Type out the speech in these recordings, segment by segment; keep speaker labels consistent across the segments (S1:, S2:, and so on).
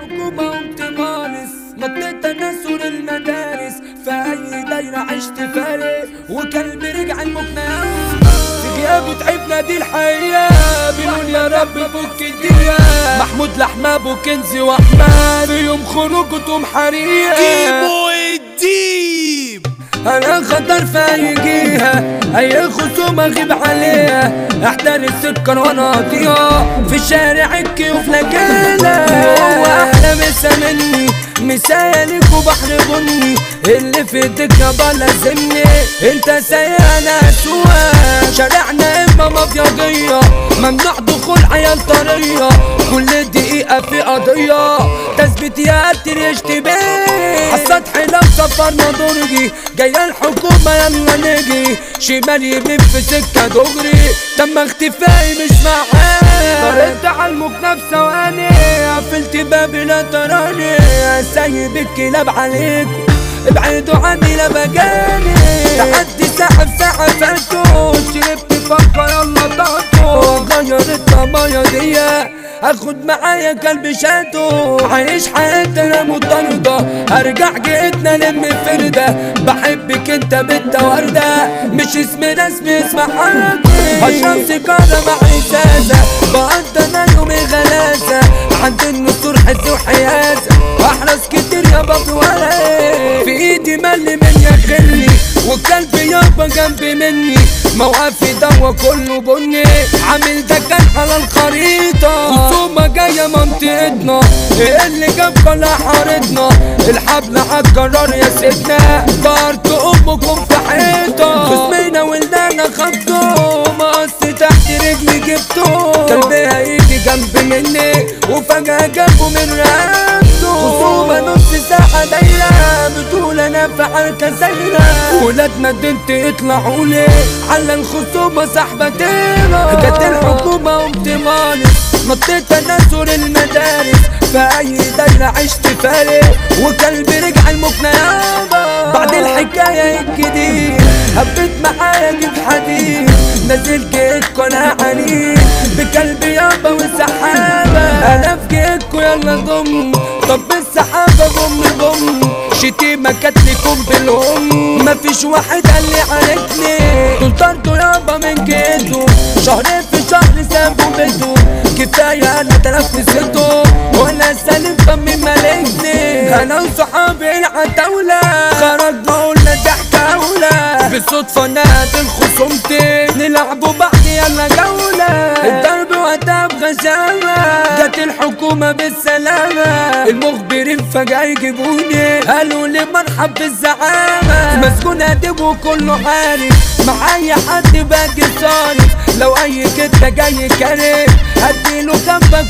S1: الحكومة قمت مارس نطيت تناسل المدارس في أي دايرة عشت فارق وكلبي رجع المقنعات في غيابه تعبنا دي الحقيقة بنقول يا رب فك الدنيا محمود لحمة أبو كنزي وأحمد في يوم خروجتهم حريقة
S2: كيمو الديب
S1: انا خطر في اي جهه اي خصومه اغيب عليها احضر السكر وانا اطيها في الشارع الكيوف لجاله هو احلى مسا مني مثالك وبحر بني اللي في ايدك يابا لازمني انت سايق انا اسواق شارعنا اما مبيضيه ممنوع دخول عيال طريه كل دقيقه في قضيه تثبيت يا قتل اشتباه السطح لو سفرنا درجي جاية الحكومة يلا نجي شمال يمين في سكة دغري تم اختفائي مش معاه طريت على المكنة في ثواني قفلت بابي لا تراني سايب الكلاب عليكم ابعدوا عني لا بجاني تحدي ساعة في ساعة فاتوا شربت فقة يلا طاقوا غيرت طبايا دي اخد معايا كلب شاتو عايش حياتي انا مضطردة ارجع جيتنا لم فردة بحبك انت بنت وردة مش اسم رسمي اسم حياتي هشرب سيجارة مع ازازة بقضي انا يومي غلاسة عند النسور حس وحيازة احرس كتير يابا في ورقي في ايدي ملي من يخلي والكلب يابا جنبي مني موقفي دوا كله بني عامل ده كان على الخريطة خصومة جاية منطقتنا ايه اللي جاب كل حارتنا الحبل عالجرار يا سيدنا دارت امكم في حيطة خصمينا ولدانا خبطوا مقص تحت رجلي جبته كلبي هيجي جنب مني وفجأة جابه من رقبته خصومة نص ساعة دايرة بتقول انا في حركة سايرة ولاد مدينتي يطلعوا لي على الخصومة صاحبة تيرة جت الحكومة قمت مالس نطيت تناسل المدارس في اي دايرة عشت فارق وكلبي رجع المكنة يابا بعد الحكاية الجديد هبت معايا جيب حديد نزل جيتكو انا عنيد بكلبي يابا والسحابة انا في جيتكو يلا ضم طب السحابة بوم بوم شتيمة كانت لكم بالهم مفيش واحد قال لي عارفني دول طردوا يابا من جيته شهرين في شهر سابوا بيته كفاية انا تنفسته وانا سالم فمي مالكني انا وصحابي العتاولة خرجنا قلنا ضحكة أولى بالصدفة نادي خصومتي نلعبوا بعض يلا جولة الضرب وقتها بغشامة جت الحكومة بالسلامة المخبرين فجأة يجيبوني قالوا لي مرحب بالزعامة مسجون ادب وكله عارف معايا حد باجي صارف لو اي كده جاي كارف هديله جنبك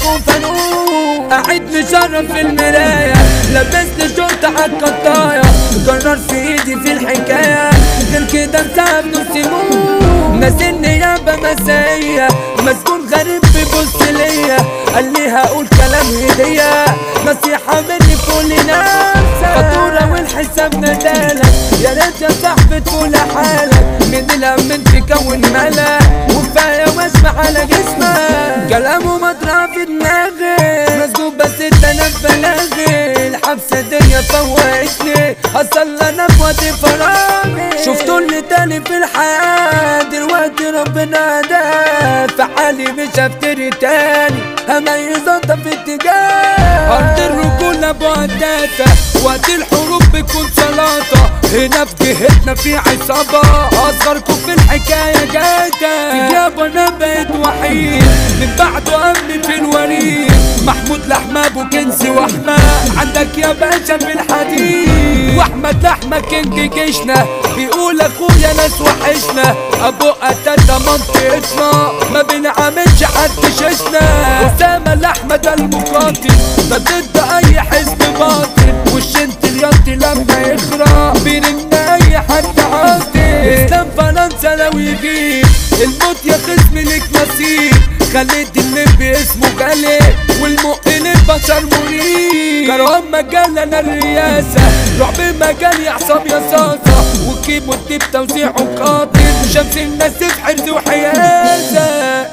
S1: وفانوس قاعد مشرف في المراية لبست شرطة عالقطاية قرار في ايدي في الحكاية غير كده مساب نص موت نازل نيابة مسائية مسجون غريب بيبص ليا قال لي هقول كلام هدية نصيحة مني كل نفسك فاتورة والحساب ندالك يا ريت يا صاحبي تقول حالك من الهم تكون ملك وكفاية واسمع على جسمك كلامه مطرح في دماغي مسجون بس انت انا في بلاغي الحبسة دي فوقتني اصل انا في وقت فراغي شفتوا اللي تاني في الحياة دلوقتي ربنا هداه في حالي مش هفتري تاني هميز انت في اتجاه ارض الرجولة بعداتة وقت الحروب بتكون سلاطة هنا في جهتنا في عصابة اصغركم في الحكاية جاتا في جابة انا بقيت وحيد من بعده امي في الوريد محمود لحمة ابو كنزي واحمد عندك يا باشا في الحديد واحمد لحمة كينج جيشنا بيقول اخويا ناس وحشنا ابو قتادة منطقتنا ما بنعملش حد ششنا اسامة الاحمد المقاتل ده ضد اي حزب باطل والشنت الياطي لما يخرع بيرن اي حد عاطل اسلام فرنسا لو يجيب الموت يا خصم لك نصيب خليت اللي باسمه غالي والمقل بشر مريب كرهان مجال انا الرياسة رعب مجال يا عصام يا صاصة وكيمو الدب توزيعه قاتل شمس الناس في حرز وحيازة